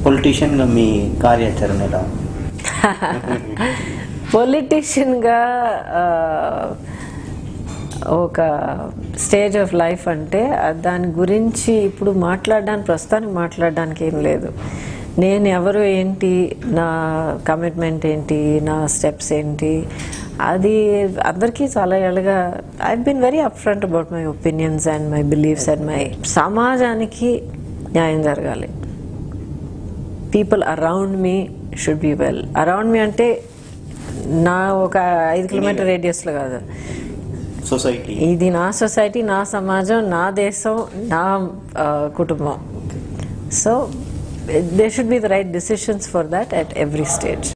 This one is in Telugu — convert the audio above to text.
పొలిటీషియన్గా మీ కార్యాచరణ ఎలా ఉంది? పొలిటీషియన్గా ఒక స్టేజ్ ఆఫ్ లైఫ్ అంటే ఆ దాని గురించి ఇప్పుడు మాట్లాడడానికి ప్రస్తుతానికి మాట్లాడడానికి ఏం లేదు నేను ఎవరు ఏంటి నా కమిట్మెంట్ ఏంటి నా స్టెప్స్ ఏంటి అది అందరికీ చాలా ఏళ్ళగా I been very up front about my opinions and my beliefs and my సమాజానికి న్యాయం జరగాలి people around me should be well around me అంటే నా ఒక ఐదు కిలోమీటర్ రేడియస్లో కాదు సొసైటీ ఇది నా సొసైటీ నా సమాజం నా దేశం నా ఆ, కుటుంబం so they should be the right decisions for that at every stage